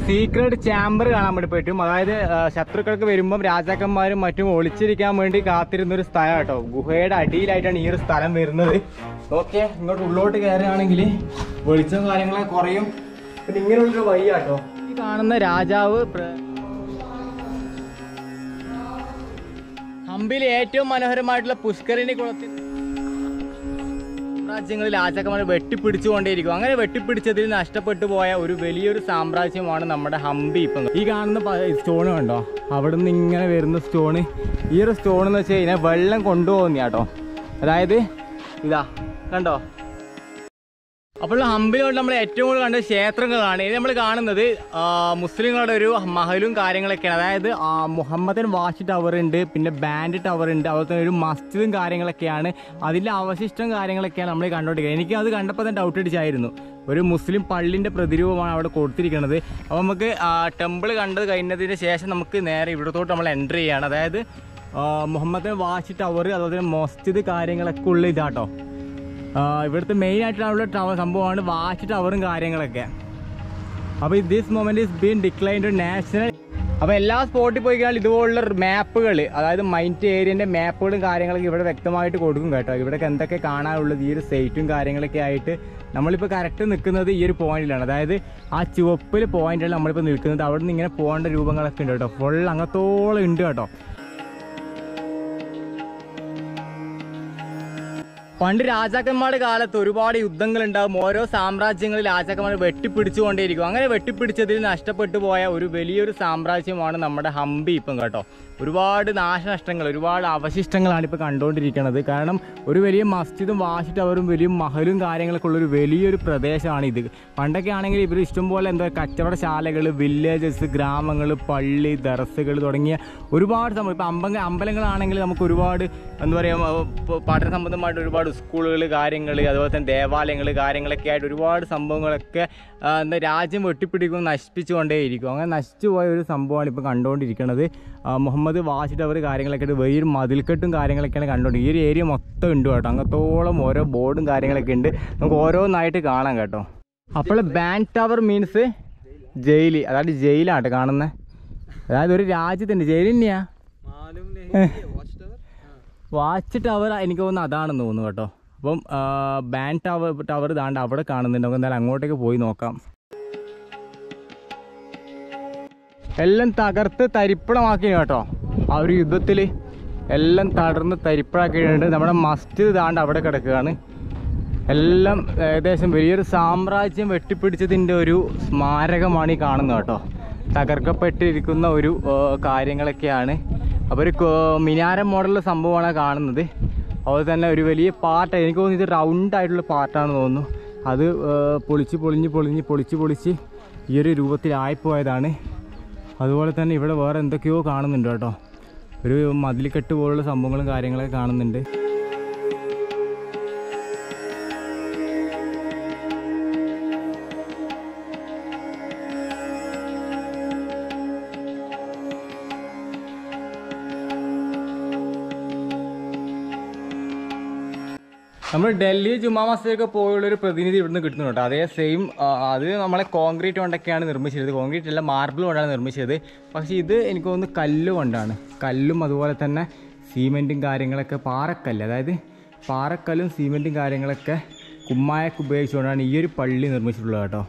Secret chamber കാണാൻ വേണ്ടി പറ്റും അതായത് ആ, ശത്രുക്കൾക്ക് വരുമ്പം രാജാക്കന്മാരും മറ്റും ഒളിച്ചിരിക്കാൻ വേണ്ടി കാത്തിരുന്ന ഒരു സ്ഥലം കേട്ടോ ഗുഹയുടെ അടിയിലായിട്ടാണ് ഈ ഒരു സ്ഥലം വരുന്നത് ഓക്കെ ഇങ്ങോട്ട് ഉള്ളോട്ട് കയറുകയാണെങ്കിൽ വെളിച്ചം കാര്യങ്ങളൊക്കെ കുറയും പിന്നെ ഇങ്ങനെയുള്ളൊരു വഴി കേട്ടോ ഈ കാണുന്ന രാജാവ് പ്ര- ഹംപിയിലെ ഏറ്റവും മനോഹരമായിട്ടുള്ള പുഷ്കരിണി കുളത്തിൽ സാമ്രാജ്യങ്ങളിൽ രാജാക്കന്മാർ വെട്ടിപ്പിടിച്ചുകൊണ്ടേയിരിക്കും അങ്ങനെ വെട്ടിപ്പിടിച്ചതിൽ നഷ്ടപ്പെട്ടു പോയ ഒരു വലിയൊരു സാമ്രാജ്യമാണ് നമ്മുടെ ഹംപി ഇപ്പം ഈ കാണുന്ന സ്റ്റോൺ കണ്ടോ അവിടെ നിന്ന് ഇങ്ങനെ വരുന്ന സ്റ്റോണ് ഈ ഒരു സ്റ്റോൺ എന്ന് വെച്ച് കഴിഞ്ഞാൽ വെള്ളം കൊണ്ടുപോകുന്ന കേട്ടോ അതായത് ഇതാ കണ്ടോ അപ്പോൾ ഹംപിലോട്ട് നമ്മൾ ഏറ്റവും കൂടുതൽ കണ്ട ക്ഷേത്രങ്ങളാണ് ഇത് നമ്മൾ കാണുന്നത് ആ, മുസ്ലിങ്ങളുടെ ഒരു മഹലും കാര്യങ്ങളൊക്കെയാണ് അതായത് ആ, മുഹമ്മദൻ വാച്ച് ടവർ ഉണ്ട് പിന്നെ ബാൻഡ് ടവർ ഉണ്ട് അതുപോലെ തന്നെ ഒരു മസ്ജിദും കാര്യങ്ങളൊക്കെയാണ് അതിൻ്റെ അവശിഷ്ടം കാര്യങ്ങളൊക്കെയാണ് നമ്മൾ കണ്ടുകൊണ്ടിരിക്കുന്നത് എനിക്ക് അത് കണ്ടപ്പോൾ തന്നെ ഡൗട്ട് അടിച്ചായിരുന്നു ഒരു മുസ്ലിം പള്ളിൻ്റെ പ്രതിരൂപമാണ് അവിടെ കൊടുത്തിരിക്കുന്നത് അപ്പോൾ നമുക്ക് ടെമ്പിൾ കണ്ടത് കഴിഞ്ഞതിന് ശേഷം നമുക്ക് നേരെ ഇവിടത്തോട്ട് നമ്മൾ എൻ്റർ ചെയ്യാണ് അതായത് ആ, മുഹമ്മദൻ വാച്ച് ടവർ അതുപോലെ തന്നെ മസ്ജിദ് കാര്യങ്ങളൊക്കെ ഉള്ള ഇതാട്ടോ ആ, ഇവിടുത്തെ മെയിൻ ആയിട്ടുള്ള ടവർ സംഭവമാണ് വാച്ച് ടവറും കാര്യങ്ങളൊക്കെ അപ്പോൾ this moment is been declined national അപ്പോൾ എല്ലാ സ്പോട്ടിൽ പോയി കഴിഞ്ഞാൽ ഇതുപോലുള്ള മാപ്പുകൾ അതായത് മൈൻഡ് ഏരിയൻ്റെ മാപ്പുകളും കാര്യങ്ങളൊക്കെ ഇവിടെ വ്യക്തമായിട്ട് കൊടുക്കും കേട്ടോ ഇവിടെയൊക്കെ എന്തൊക്കെ കാണാനുള്ളത് ഈ ഒരു സൈറ്റും കാര്യങ്ങളൊക്കെ ആയിട്ട് നമ്മളിപ്പോൾ കറക്റ്റ് നിൽക്കുന്നത് ഈ ഒരു പോയിന്റിലാണ് അതായത് ആ ചുവപ്പിൽ പോയിന്റിലാണ് നമ്മളിപ്പോൾ നിൽക്കുന്നത് അവിടെ നിന്ന് ഇങ്ങനെ പോകേണ്ട രൂപങ്ങളൊക്കെ ഉണ്ട് കേട്ടോ ഫുൾ അങ്ങത്തോളം ഉണ്ട് കേട്ടോ പണ്ട് രാജാക്കന്മാരുടെ കാലത്ത് ഒരുപാട് യുദ്ധങ്ങൾ ഉണ്ടാകും ഓരോ സാമ്രാജ്യങ്ങളിൽ രാജാക്കന്മാർ വെട്ടിപ്പിടിച്ചുകൊണ്ടേയിരിക്കും അങ്ങനെ വെട്ടിപ്പിടിച്ചതിൽ നഷ്ടപ്പെട്ടു പോയ ഒരു വലിയൊരു സാമ്രാജ്യമാണ് നമ്മുടെ ഹംപി ഇപ്പം കേട്ടോ ഒരുപാട് നാശനഷ്ടങ്ങൾ ഒരുപാട് അവശിഷ്ടങ്ങളാണ് ഇപ്പോൾ കണ്ടുകൊണ്ടിരിക്കുന്നത് കാരണം ഒരു വലിയ മസ്ജിദും വാശി ടവറും വലിയ മഹലും കാര്യങ്ങളൊക്കെ ഉള്ള ഒരു വലിയൊരു പ്രദേശമാണ് ഇത് പണ്ടൊക്കെ ആണെങ്കിൽ ഇവർ ഇഷ്ടംപോലെ എന്താ കച്ചവടശാലകൾ വില്ലേജസ് ഗ്രാമങ്ങൾ പള്ളി ദർസുകൾ തുടങ്ങിയ ഒരുപാട് സംഭവം ഇപ്പം അമ്പ അമ്പലങ്ങളാണെങ്കിൽ നമുക്ക് ഒരുപാട് എന്താ പറയുക പ- പഠന സംബന്ധമായിട്ട് ഒരുപാട് സ്കൂളുകൾ കാര്യങ്ങൾ അതുപോലെ തന്നെ ദേവാലയങ്ങൾ കാര്യങ്ങളൊക്കെ ആയിട്ട് ഒരുപാട് സംഭവങ്ങളൊക്കെ ആ, എന്താ രാജ്യം വെട്ടിപ്പിടിക്കും നശിപ്പിച്ചുകൊണ്ടേയിരിക്കും അങ്ങനെ നശിച്ചു പോയ ഒരു സംഭവമാണ് ഇപ്പോൾ കണ്ടുകൊണ്ടിരിക്കുന്നത് ആ, മുഹമ്മദ് വാച്ച് ടവർ കാര്യങ്ങളൊക്കെ ആയിട്ട് വലിയൊരു മതിൽക്കെട്ടും കാര്യങ്ങളൊക്കെയാണ് കണ്ടുകൊണ്ട് ഈ ഒരു ഏരിയ മൊത്തം ഉണ്ട് കേട്ടോ അങ്ങത്തോളം ഓരോ ബോർഡും കാര്യങ്ങളൊക്കെ ഉണ്ട് നമുക്ക് ഓരോന്നായിട്ട് കാണാം കേട്ടോ അപ്പോൾ ബാൻ ടവർ മീൻസ് ജയില് അതായത് ജയിലാണ് കേട്ടോ കാണുന്നത് അതായത് ഒരു രാജ്യത്തുണ്ട് ജയിൽ തന്നെയാ വാച്ച് ടവർ എനിക്ക് തോന്നുന്നു അതാണെന്ന് തോന്നുന്നു കേട്ടോ അപ്പം ബാൻ ടവർ ടവർ ദാണ്ട് അവിടെ കാണുന്നുണ്ട് നമുക്ക് എന്തായാലും അങ്ങോട്ടേക്ക് പോയി നോക്കാം എല്ലാം തകർത്ത് തരിപ്പണമാക്കി കേട്ടോ ആ ഒരു യുദ്ധത്തിൽ എല്ലാം തടർന്ന് തരിപ്പണാക്കിയിട്ടുണ്ട് നമ്മുടെ മസ്ജിദ് ദാണ്ട് അവിടെ കിടക്കുകയാണ് എല്ലാം ഏകദേശം വലിയൊരു സാമ്രാജ്യം വെട്ടിപ്പിടിച്ചതിൻ്റെ ഒരു സ്മാരകമാണ് ഈ കാണുന്നത് കേട്ടോ തകർക്കപ്പെട്ടിരിക്കുന്ന ഒരു ആ, കാര്യങ്ങളൊക്കെയാണ് അപ്പോൾ ഒരു കോ- മിനാരം മോഡലുള്ള സംഭവമാണ് കാണുന്നത് അതുപോലെ തന്നെ ഒരു വലിയ പാർട്ട് എനിക്ക് തോന്നുന്നു ഇത് റൗണ്ട് ആയിട്ടുള്ള പാർട്ടാണെന്ന് തോന്നുന്നു അത് ആ, പൊളിച്ച് പൊളിഞ്ഞ് പൊളിഞ്ഞ് പൊളിച്ച് പൊളിച്ച് ഈ ഒരു രൂപത്തിലായിപ്പോയതാണ് അതുപോലെ തന്നെ ഇവിടെ വേറെ എന്തൊക്കെയോ കാണുന്നുണ്ട് കേട്ടോ ഒരു മതിലിക്കെട്ട് പോലുള്ള സംഭവങ്ങളും കാര്യങ്ങളൊക്കെ കാണുന്നുണ്ട് നമ്മൾ ഡൽഹി ജുമാ മസ്ജിദൊക്കെ പോയുള്ള ഒരു പ്രതിനിധി ഇവിടുന്ന് കിട്ടുന്നുണ്ട് അതേ സെയിം അത് നമ്മളെ കോൺക്രീറ്റ് കൊണ്ടൊക്കെയാണ് നിർമ്മിച്ചത് കോൺക്രീറ്റ് അല്ല മാർബിൾ കൊണ്ടാണ് നിർമ്മിച്ചത് പക്ഷേ ഇത് എനിക്ക് തോന്നുന്നു കല്ല് കൊണ്ടാണ് കല്ലും അതുപോലെ തന്നെ സീമെൻറ്റും കാര്യങ്ങളൊക്കെ പാറക്കല്ല് അതായത് പാറക്കല്ലും സീമെൻറ്റും കാര്യങ്ങളൊക്കെ കുമ്മായൊക്കെ ഉപയോഗിച്ചുകൊണ്ടാണ് ഈ ഒരു പള്ളി നിർമ്മിച്ചിട്ടുള്ളത് കേട്ടോ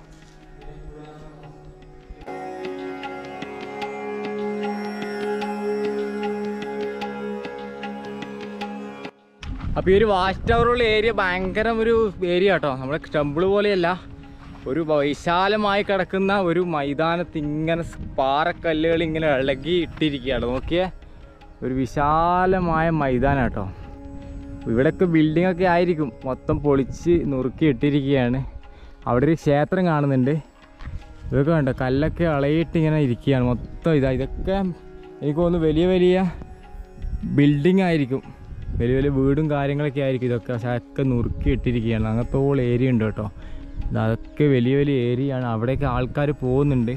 അപ്പോൾ ഈ ഒരു വാച്ച് ടവറുള്ള ഏരിയ ഭയങ്കര ഒരു ഏരിയ കേട്ടോ നമ്മുടെ ടെമ്പിൾ പോലെയല്ല ഒരു വിശാലമായി കിടക്കുന്ന ഒരു മൈതാനത്ത് ഇങ്ങനെ സ് പാറക്കല്ലുകൾ ഇങ്ങനെ ഇളകി ഇട്ടിരിക്കുകയാണ് നോക്കിയേ ഒരു വിശാലമായ മൈതാനം കേട്ടോ ഇവിടെയൊക്കെ ബിൽഡിംഗ് ഒക്കെ ആയിരിക്കും മൊത്തം പൊളിച്ച് നുറുക്കി ഇട്ടിരിക്കുകയാണ് അവിടെ ഒരു ക്ഷേത്രം കാണുന്നുണ്ട് ഇതൊക്കെ കണ്ടോ കല്ലൊക്കെ ഇളയിട്ട് ഇങ്ങനെ ഇരിക്കുകയാണ് മൊത്തം ഇതാ ഇതൊക്കെ എനിക്ക് തോന്നുന്നു വലിയ വലിയ ബിൽഡിംഗ് ആയിരിക്കും വലിയ വലിയ വീടും കാര്യങ്ങളൊക്കെ ആയിരിക്കും ഇതൊക്കെ പക്ഷെ അതൊക്കെ നുറുക്കി ഇട്ടിരിക്കുകയാണ് അങ്ങനത്തോളം ഏരിയ ഉണ്ട് കേട്ടോ ഇത് അതൊക്കെ വലിയ വലിയ ഏരിയ ആണ് അവിടെയൊക്കെ ആൾക്കാർ പോകുന്നുണ്ട്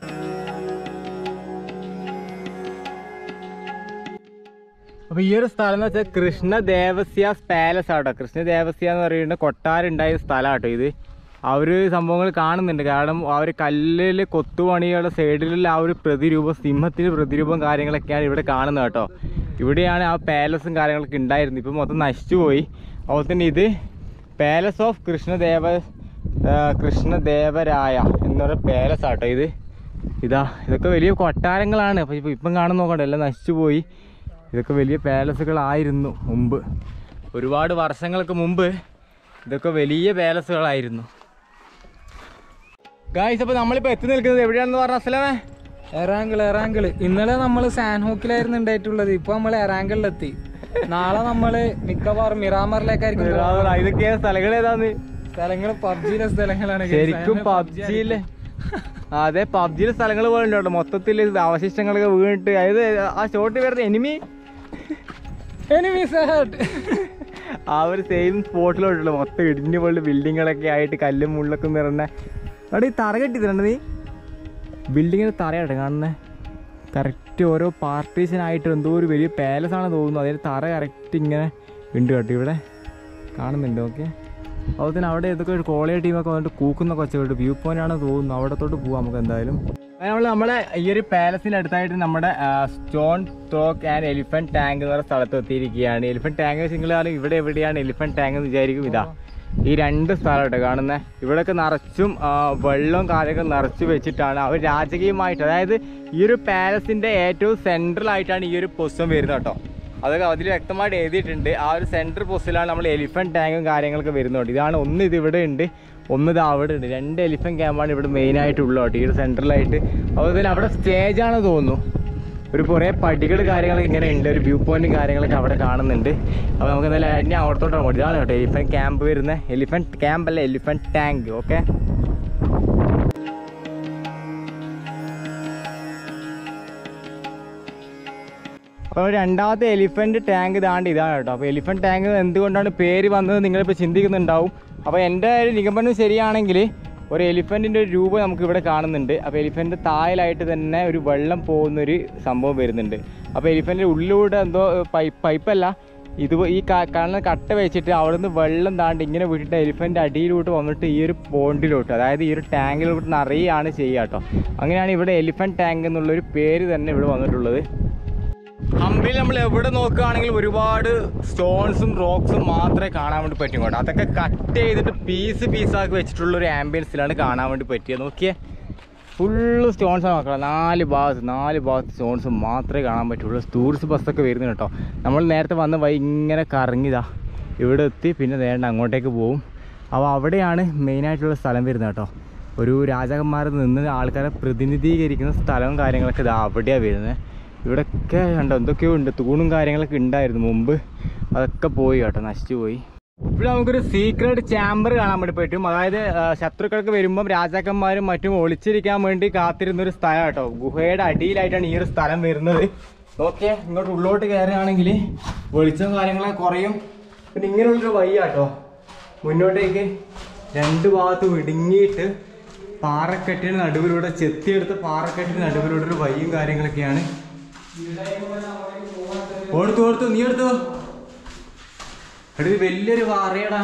അപ്പോൾ ഈ ഒരു സ്ഥലം എന്ന് വെച്ചാൽ കൃഷ്ണ ദേവസ്യാസ് പാലസ് ആട്ടോ കൃഷ്ണ ദേവസ്യ എന്ന് പറയുന്ന കൊട്ടാരം ഉണ്ടായ സ്ഥലം ആട്ടോ ഇത് ആ ഒരു സംഭവങ്ങൾ കാണുന്നുണ്ട് കാരണം ആ ഒരു കല്ലിൽ കൊത്തുപണിയുടെ സൈഡിലുള്ള ആ ഒരു പ്രതിരൂപം സിംഹത്തിൻ്റെ പ്രതിരൂപം കാര്യങ്ങളൊക്കെയാണ് ഇവിടെ കാണുന്നത് കേട്ടോ ഇവിടെയാണ് ആ പാലസും കാര്യങ്ങളൊക്കെ ഉണ്ടായിരുന്നു ഇപ്പം മൊത്തം നശിച്ചു പോയി അതുപോലെ തന്നെ ഇത് പാലസ് ഓഫ് കൃഷ്ണദേവ ആ, കൃഷ്ണദേവരായ എന്ന് പറയുന്ന പാലസ് ആട്ടോ ഇത് ഇതാ ഇതൊക്കെ വലിയ കൊട്ടാരങ്ങളാണ് അപ്പോൾ ഇപ്പോൾ ഇപ്പം കാണുന്ന നോക്കണ്ട എല്ലാം നശിച്ചു പോയി ഇതൊക്കെ വലിയ പാലസുകളായിരുന്നു മുമ്പ് ഒരുപാട് വർഷങ്ങൾക്ക് മുമ്പ് ഇതൊക്കെ വലിയ പാലസുകളായിരുന്നു ഗായ്സ് അപ്പോൾ നമ്മളിപ്പോൾ എത്തി നിൽക്കുന്നത് എവിടെയാണെന്ന് പറഞ്ഞ അസലമേ എറാങ്കിൾ എറാങ്കിൾ ഇന്നലെ നമ്മൾ സാൻഹോക്കിലായിരുന്നു ഉണ്ടായിട്ടുള്ളത് ഇപ്പൊ നമ്മൾ എറാങ്കിളിലെത്തി നാളെ നമ്മള് മിക്കവാറും മിറാമറിലേക്കായിരിക്കും പോകുന്നത്. ഇതൊക്കെ സ്ഥലങ്ങൾ ഏതാന്ന് സ്ഥലങ്ങള് പബ്ജിയിലെ സ്ഥലങ്ങളാണ് guys. ശരിക്കും അങ്ങനെ PUBG പബ്ജിയിലെ അതെ പബ്ജിയിലെ സ്ഥലങ്ങൾ പോലെ ഉണ്ട് കേട്ടോ മൊത്തത്തിൽ അവശിഷ്ടങ്ങളൊക്കെ വീണിട്ട് അതായത് ആ ഷോട്ട് വരുന്ന എനിമി Enemies ahead. ആ ഒരു സെയിം സ്പോട്ടിലോട്ടുള്ള മൊത്തം ഇടിഞ്ഞു പോലുള്ള ബിൽഡിങ്ങുകളൊക്കെ ആയിട്ട് കല്ലും മുള്ളൊക്കെ നിറഞ്ഞ അവിടെ ഈ തറ കെട്ടിത്തരണ്ട നീ ബിൽഡിങ്ങിന് തറയാട്ടെ കാണുന്നത് കറക്റ്റ് ഓരോ പാർട്ടീഷനായിട്ട് എന്തോ ഒരു വലിയ പാലസ് ആണ് തോന്നുന്നു അതിന് തറ കറക്റ്റ് ഇങ്ങനെ ഉണ്ട് കേട്ടോ ഇവിടെ കാണുന്നുണ്ട് ഓക്കെ അതുപോലെ തന്നെ അവിടെ ഏതൊക്കെ ഒരു കോളേജ് ടീമൊക്കെ വന്നിട്ട് കൂക്കുന്ന കൊച്ചോട്ട് വ്യൂ പോയിന്റ് ആണെന്ന് തോന്നുന്നു അവിടത്തോട്ട് പോവാം നമുക്ക് എന്തായാലും നമ്മൾ നമ്മുടെ ഈ ഒരു പാലസിൻ്റെ അടുത്തായിട്ട് നമ്മുടെ സ്റ്റോൺ തോക്ക് ആൻഡ് എലിഫന്റ് ടാങ്ക് എന്ന് പറയുന്ന സ്ഥലത്ത് എത്തിയിരിക്കുകയാണ് എലിഫന്റ് ടാങ്ക് നിങ്ങൾ ഇവിടെ എവിടെയാണ് എലിഫന്റ് ടാങ്ക് എന്ന് വിചാരിക്കും ഇതാ ഈ രണ്ട് സ്ഥലമായിട്ട് കാണുന്നത് ഇവിടെയൊക്കെ നിറച്ചും ആ, വെള്ളവും കാര്യമൊക്കെ നിറച്ച് വെച്ചിട്ടാണ് അവർ രാജകീയമായിട്ട് അതായത് ഈ ഒരു പാലസിൻ്റെ ഏറ്റവും സെൻട്രൽ ആയിട്ടാണ് ഈ ഒരു പൊസിഷൻ വരുന്നത് കേട്ടോ അതൊക്കെ അതിൽ വ്യക്തമായിട്ട് എഴുതിയിട്ടുണ്ട് ആ ഒരു സെൻട്രൽ പൊസിഷനിലാണ് നമ്മൾ എലിഫന്റ് ടാങ്കും കാര്യങ്ങളൊക്കെ വരുന്നുണ്ട് ഇതാണ് ഒന്ന് ഇത് ഇവിടെ ഉണ്ട് ഒന്ന് ഇത് അവിടെ ഉണ്ട് രണ്ട് എലിഫന്റ് ക്യാമ്പാണ് ഇവിടെ മെയിൻ ആയിട്ടുള്ളത് കേട്ടോ ഈ ഒരു സെൻട്രലായിട്ട് അതുപോലെ തന്നെ അവിടെ സ്റ്റേജാണ് തോന്നുന്നു ഒരു കുറേ പടികൾ കാര്യങ്ങളൊക്കെ ഇങ്ങനെ ഉണ്ട് ഒരു വ്യൂ പോയിന്റും കാര്യങ്ങളൊക്കെ അവിടെ കാണുന്നുണ്ട് അപ്പോൾ നമുക്ക് എന്തായാലും ഇനി അവിടത്തോട്ട് പോകണം ഇതാണ് കേട്ടോ എലിഫന്റ് ക്യാമ്പ് വരുന്ന എലിഫന്റ് ക്യാമ്പ് അല്ല എലിഫന്റ് ടാങ്ക് ഓക്കെ അപ്പോൾ രണ്ടാമത്തെ എലിഫന്റ് ടാങ്ക് ഇതാണ്ട് ഇതാണ് കേട്ടോ അപ്പോൾ എലിഫന്റ് ടാങ്ക് എന്തുകൊണ്ടാണ് പേര് വന്നത് നിങ്ങളിപ്പോൾ ചിന്തിക്കുന്നുണ്ടാവും അപ്പോൾ എൻ്റെ ഒരു നിഗമനം ശരിയാണെങ്കിൽ ഒരു എലിഫൻറ്റിൻ്റെ ഒരു രൂപം നമുക്ക് ഇവിടെ കാണുന്നുണ്ട് അപ്പോൾ എലിഫൻറ്റ് തായലായിട്ട് തന്നെ ഒരു വെള്ളം പോകുന്നൊരു സംഭവം വരുന്നുണ്ട് അപ്പോൾ എലിഫൻറ്റിൻ്റെ ഉള്ളിലൂടെ എന്തോ പൈപ്പ് പൈപ്പല്ല ഇത് ഈ ക- കാണുന്ന കട്ട വെച്ചിട്ട് അവിടുന്ന് വെള്ളം താണ്ട് ഇങ്ങനെ വിട്ടിട്ട് എലിഫൻ്റ് അടിയിലോട്ട് വന്നിട്ട് ഈ ഒരു പോണ്ടിലോട്ട് അതായത് ഈ ഒരു ടാങ്കിലോട്ട് നിറയുകയാണ് ചെയ്യുക കേട്ടോ അങ്ങനെയാണ് ഇവിടെ എലിഫൻറ്റ് ടാങ്ക് എന്നുള്ളൊരു പേര് തന്നെ ഇവിടെ വന്നിട്ടുള്ളത് ഹംപിയിൽ നമ്മൾ എവിടെ നോക്കുകയാണെങ്കിലും ഒരുപാട് സ്റ്റോൺസും റോക്സും മാത്രമേ കാണാൻ വേണ്ടി പറ്റും കേട്ടോ അതൊക്കെ കട്ട് ചെയ്തിട്ട് പീസ് പീസാക്കി വെച്ചിട്ടുള്ള ഒരു ആംബിയൻസിലാണ് കാണാൻ വേണ്ടി പറ്റിയത് നോക്കിയേ ഫുള്ള് സ്റ്റോൺസ് ആണ് നോക്കണം നാല് ഭാഗത്ത് നാല് ഭാഗത്ത് സ്റ്റോൺസ് മാത്രമേ കാണാൻ പറ്റുള്ളൂ ടൂറിസ്റ്റ് ബസ്സൊക്കെ വരുന്നു കേട്ടോ നമ്മൾ നേരത്തെ വന്ന വഴി ഇങ്ങനെ കറങ്ങിയതാ ഇവിടെ എത്തി പിന്നെ നേരെ അങ്ങോട്ടേക്ക് പോകും അപ്പോൾ അവിടെയാണ് മെയിനായിട്ടുള്ള സ്ഥലം വരുന്നത് കേട്ടോ ഒരു രാജാക്കന്മാർ നിന്ന് ആൾക്കാരെ പ്രതിനിധീകരിക്കുന്ന സ്ഥലവും കാര്യങ്ങളൊക്കെ ഇതാ അവിടെയാണ് വരുന്നത് ഇവിടെയൊക്കെ കണ്ടോ എന്തൊക്കെയോ ഉണ്ട് തൂണും കാര്യങ്ങളൊക്കെ ഉണ്ടായിരുന്നു മുമ്പ് അതൊക്കെ പോയി കേട്ടോ നശിച്ചു പോയി ഇവിടെ നമുക്കൊരു സീക്രട്ട് ചാമ്പർ കാണാൻ വേണ്ടി പറ്റും അതായത് ആ, ശത്രുക്കൾക്ക് വരുമ്പം രാജാക്കന്മാരും മറ്റും ഒളിച്ചിരിക്കാൻ വേണ്ടി കാത്തിരുന്ന ഒരു സ്ഥലം കേട്ടോ ഗുഹയുടെ അടിയിലായിട്ടാണ് ഈ ഒരു സ്ഥലം വരുന്നത് നോക്കിയേ ഇങ്ങോട്ട് ഉള്ളോട്ട് കയറുകയാണെങ്കിൽ വെളിച്ചം കാര്യങ്ങളൊക്കെ കുറയും പിന്നെ ഇങ്ങനെയുള്ളൊരു വയ്യാട്ടോ മുന്നോട്ടേക്ക് രണ്ട് ഭാഗത്തും ഇടുങ്ങിയിട്ട് പാറക്കെട്ടിന് നടുവിലൂടെ ചെത്തിയെടുത്ത പാറക്കെട്ടിന് നടുവിലൂടെ ഒരു വയ്യും കാര്യങ്ങളൊക്കെയാണ് ഓടുത്തു ഓടുത്തു നീ എടുത്തു എടാ ഇത് വലിയൊരു പാറയടാ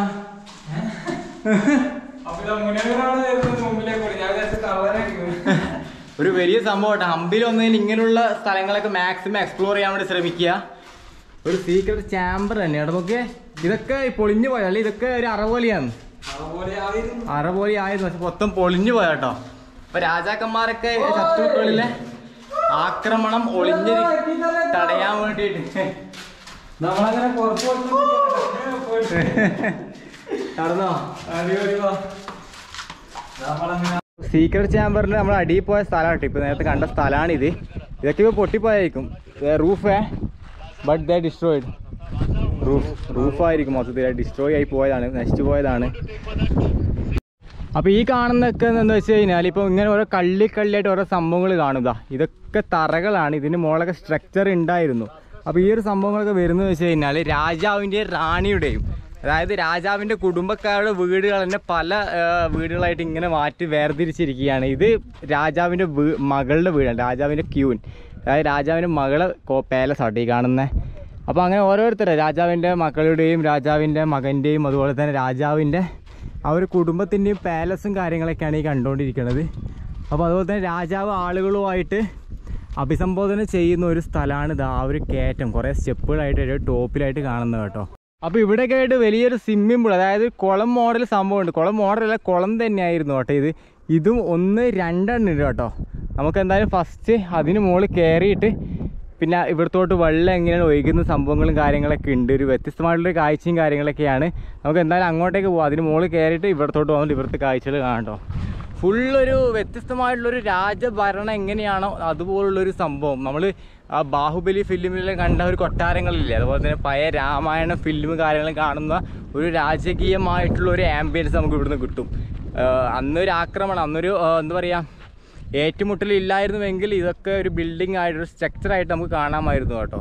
അപ്പൊ ഇത് മുന്നേറാണ് വരുന്നത് മുമ്പിലേക്ക് ഓടി. ഞാൻ വിചാരിച്ചു കള്ളനായിരിക്കും. ഒരു വലിയ സംഭവം കേട്ടോ ഹംപിയിൽ ഒന്നതിൽ ഇങ്ങനെയുള്ള സ്ഥലങ്ങളൊക്കെ മാക്സിമം എക്സ്പ്ലോർ ചെയ്യാൻ വേണ്ടി ശ്രമിക്കുക ഒരു സീക്രട്ട് ചാമ്പർ തന്നെയാണ് നോക്കിയേ ഇതൊക്കെ പൊളിഞ്ഞു പോയ അല്ലെ ഇതൊക്കെ ഒരു അറപോലിയാണ് അതുപോലെ ആയിരുന്നു. അറപോലി ആയിരുന്നു പക്ഷെ മൊത്തം പൊളിഞ്ഞു പോയ കേട്ടോ അപ്പൊ രാജാക്കന്മാരൊക്കെ ശത്രുക്കളിലെ ആക്രമണം ഒളിഞ്ഞ് തടയാൻ വേണ്ടിയിട്ട് നമ്മളങ്ങനെ പുറത്ത് പോയിട്ട് നടന്നോ അടിപൊളി വാ. നമ്മളങ്ങനെ സീക്രട്ട് ചാമ്പറിൽ നമ്മൾ അടിയിൽ പോയ സ്ഥലമാണ് ഇപ്പോൾ നേരത്തെ കണ്ട സ്ഥലമാണിത് ഇതൊക്കെ ഇപ്പോൾ പൊട്ടിപ്പോയായിരിക്കും roof but the destroyed roof റൂഫായിരിക്കും മൊത്തത്തിൽ ഡിസ്ട്രോയ് ആയി പോയതാണ് നശിച്ചു പോയതാണ് അപ്പോൾ ഈ കാണുന്നതൊക്കെ എന്താ വെച്ച് കഴിഞ്ഞാൽ ഇപ്പോൾ ഇങ്ങനെ ഓരോ കള്ളി കള്ളിയായിട്ട് ഓരോ സംഭവങ്ങൾ കാണുക ഇതൊക്കെ തറകളാണ് ഇതിന് മുകളൊക്കെ സ്ട്രക്ചർ ഉണ്ടായിരുന്നു അപ്പോൾ ഈ ഒരു സംഭവങ്ങളൊക്കെ വരുന്നത് വെച്ച് കഴിഞ്ഞാൽ രാജാവിൻ്റെയും റാണിയുടെയും അതായത് രാജാവിൻ്റെ കുടുംബക്കാരുടെ വീടുകൾ തന്നെ പല ആ, വീടുകളായിട്ട് ഇങ്ങനെ മാറ്റി വേർതിരിച്ചിരിക്കുകയാണ് ഇത് രാജാവിൻ്റെ വീ മകളുടെ വീടാണ് രാജാവിൻ്റെ ക്യൂൻ അതായത് രാജാവിൻ്റെ മകളെ കോ പാലസ് ആട്ടോ ഈ കാണുന്നത് അപ്പോൾ അങ്ങനെ ഓരോരുത്തരെ രാജാവിൻ്റെ മക്കളുടെയും രാജാവിൻ്റെ മകൻ്റെയും അതുപോലെ തന്നെ രാജാവിൻ്റെ ആ ഒരു കുടുംബത്തിൻ്റെയും പാലസും കാര്യങ്ങളൊക്കെയാണ് ഈ കണ്ടുകൊണ്ടിരിക്കുന്നത് അപ്പോൾ അതുപോലെ തന്നെ രാജാവ് ആളുകളുമായിട്ട് അഭിസംബോധന ചെയ്യുന്ന ഒരു സ്ഥലമാണ് ഇതാ ആ ഒരു കയറ്റം കുറേ സ്റ്റെപ്പുകളായിട്ട് ഒരു ടോപ്പിലായിട്ട് കാണുന്നത് കേട്ടോ അപ്പോൾ ഇവിടെയൊക്കെ ആയിട്ട് വലിയൊരു സ്വിമ്മിംഗ് പൂൾ അതായത് കുളം മോഡൽ സംഭവമുണ്ട് കുളം മോഡലല്ല കുളം തന്നെയായിരുന്നു കേട്ടോ ഇത് ഇതും ഒന്ന് രണ്ടെണ്ണം ഉണ്ട് കേട്ടോ നമുക്ക് എന്തായാലും ഫസ്റ്റ് അതിന് മുകളിൽ കയറിയിട്ട് പിന്നെ ഇവിടത്തോട്ട് വെള്ളം എങ്ങനെയാണ് ഒഴുകുന്ന സംഭവങ്ങളും കാര്യങ്ങളൊക്കെ ഉണ്ട് ഒരു വ്യത്യസ്തമായിട്ടുള്ള കാഴ്ചയും കാര്യങ്ങളൊക്കെയാണ് നമുക്ക് എന്തായാലും അങ്ങോട്ടേക്ക് പോകാം അതിന് മുകളിൽ കയറിയിട്ട് ഇവിടത്തോട്ട് പോകുന്നത് ഇവിടുത്തെ കാഴ്ചകൾ കാണാം കേട്ടോ ഫുള്ളൊരു വ്യത്യസ്തമായിട്ടുള്ളൊരു രാജഭരണം എങ്ങനെയാണോ അതുപോലുള്ളൊരു സംഭവം നമ്മൾ ആ ബാഹുബലി ഫിലിമിലെല്ലാം കണ്ട ഒരു കൊട്ടാരങ്ങളില്ലേ അതുപോലെ തന്നെ പഴയ രാമായണ ഫിലിം കാര്യങ്ങളും കാണുന്ന ഒരു രാജകീയമായിട്ടുള്ള ഒരു ആംബിയൻസ് നമുക്ക് ഇവിടുന്ന് കിട്ടും ആ, അന്നൊരു ആക്രമണം അന്നൊരു ആ, എന്താ പറയുക ഏറ്റുമുട്ടൽ ഇല്ലായിരുന്നുവെങ്കിൽ ഇതൊക്കെ ഒരു ബിൽഡിംഗ് ആയിട്ട് ഒരു സ്ട്രക്ചർ ആയിട്ട് നമുക്ക് കാണാമായിരുന്നു കേട്ടോ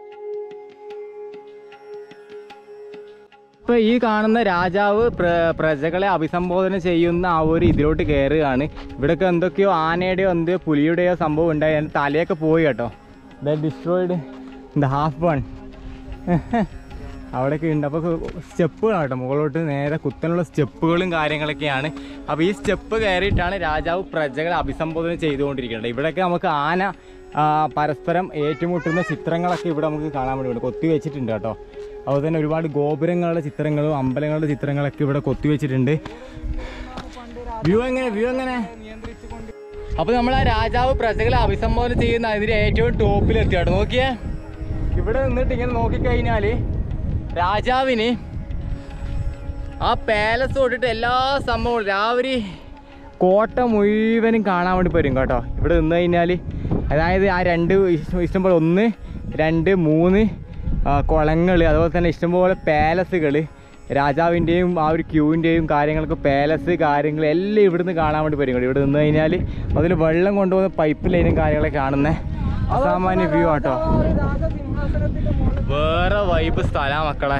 ഇപ്പൊ ഈ കാണുന്ന രാജാവ് പ്ര പ്രജകളെ അഭിസംബോധന ചെയ്യുന്ന ആ ഒരു ഇതിലോട്ട് കയറുകയാണ് ഇവിടെയൊക്കെ എന്തൊക്കെയോ ആനയുടെയോ എന്തെയോ പുലിയുടെയോ സംഭവം ഉണ്ടായി അതിന്റെ തലയൊക്കെ പോയി കേട്ടോ ഡിസ്ട്രോയിഡ് ദ ഹാഫ് വൺ അവിടെയൊക്കെ ഉണ്ട് അപ്പോൾ സ്റ്റെപ്പുകളാണ് കേട്ടോ മുകളിലോട്ട് നേരെ കുത്തനുള്ള സ്റ്റെപ്പുകളും കാര്യങ്ങളൊക്കെയാണ് അപ്പോൾ ഈ സ്റ്റെപ്പ് കയറിയിട്ടാണ് രാജാവ് പ്രജകളെ അഭിസംബോധന ചെയ്തുകൊണ്ടിരിക്കുന്നത് ഇവിടെയൊക്കെ നമുക്ക് ആന ആ, പരസ്പരം ഏറ്റുമുട്ടുന്ന ചിത്രങ്ങളൊക്കെ ഇവിടെ നമുക്ക് കാണാൻ വേണ്ടി ഉണ്ട് കൊത്തി വെച്ചിട്ടുണ്ട് കേട്ടോ അതുപോലെ തന്നെ ഒരുപാട് ഗോപുരങ്ങളുടെ ചിത്രങ്ങളും അമ്പലങ്ങളുടെ ചിത്രങ്ങളൊക്കെ ഇവിടെ കൊത്തി വെച്ചിട്ടുണ്ട് വ്യൂ എങ്ങനെ വ്യൂ എങ്ങനെ അപ്പൊ നമ്മൾ ആ രാജാവ് പ്രജകളെ അഭിസംബോധന ചെയ്യുന്ന അതിന്റെ ഏറ്റവും ടോപ്പിൽ എത്തിയാട്ടോ നോക്കിയേ ഇവിടെ നിന്നിട്ട് ഇങ്ങനെ നോക്കിക്കഴിഞ്ഞാല് രാജാവിന് ആ പാലസ് തൊട്ടിട്ട് എല്ലാ സംഭവവും രാവിലെ കോട്ട മുഴുവനും കാണാൻ വേണ്ടി വരും കേട്ടോ ഇവിടെ നിന്ന് കഴിഞ്ഞാൽ അതായത് ആ രണ്ട് ഇഷ്ടം ഇഷ്ടംപോലെ ഒന്ന് രണ്ട് മൂന്ന് കുളങ്ങൾ അതുപോലെ തന്നെ ഇഷ്ടംപോലെ പാലസുകൾ രാജാവിൻ്റെയും ആ ഒരു ക്യൂവിൻ്റെയും കാര്യങ്ങളൊക്കെ പാലസ് കാര്യങ്ങൾ എല്ലാം ഇവിടുന്ന് കാണാൻ വേണ്ടി വരും കേട്ടോ ഇവിടെ നിന്ന് കഴിഞ്ഞാൽ അതിൽ വെള്ളം കൊണ്ടുപോകുന്ന പൈപ്പ് ലൈനും കാര്യങ്ങളൊക്കെ കാണുന്ന അസാമാന്യ വ്യൂ ആട്ടോ രാജസിംഹാസനത്തിന്റെ മുകളിൽ വേറെ വൈബ് സ്ഥലാ മക്കളെ